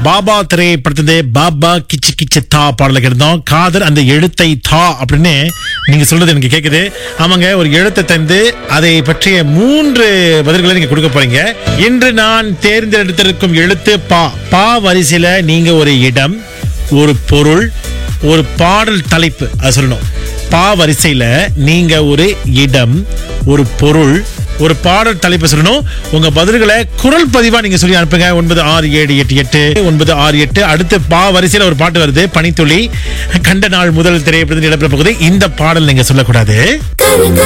பாபா திரைப்படத்திலே பாபா கிச்சு கிச்சு தா பாடல கேட்டோம் காதல் அந்த எழுத்தை தா அப்படின்னு நீங்க சொல்றது எனக்கு கேக்குது ஆமாங்க ஒரு எழுத்தை தந்து அதை பற்றிய மூன்று பதில்களை நீங்க கொடுக்க போறீங்க இன்று நான் தேர்ந்தெடுத்திருக்கும் எழுத்து பா பா வரிசையில நீங்க ஒரு இடம் ஒரு பொருள் ஒரு பாடல் தலைப்பு அது சொல்லணும் பா வரிசையில நீங்க ஒரு இடம் ஒரு பொருள் ஒரு பாடல் தலைப்பு சொல்லணும் உங்க பதில்களை குரல் பதிவா நீங்க சொல்லி அனுப்புங்க ஒன்பது ஆறு ஏழு எட்டு எட்டு ஒன்பது ஆறு எட்டு அடுத்து பா வரிசையில ஒரு பாட்டு வருது பனித்துளி கண்ட நாள் முதல் திரைப்படத்தில் இடம்பெற போகுது இந்த பாடல் நீங்க சொல்லக்கூடாது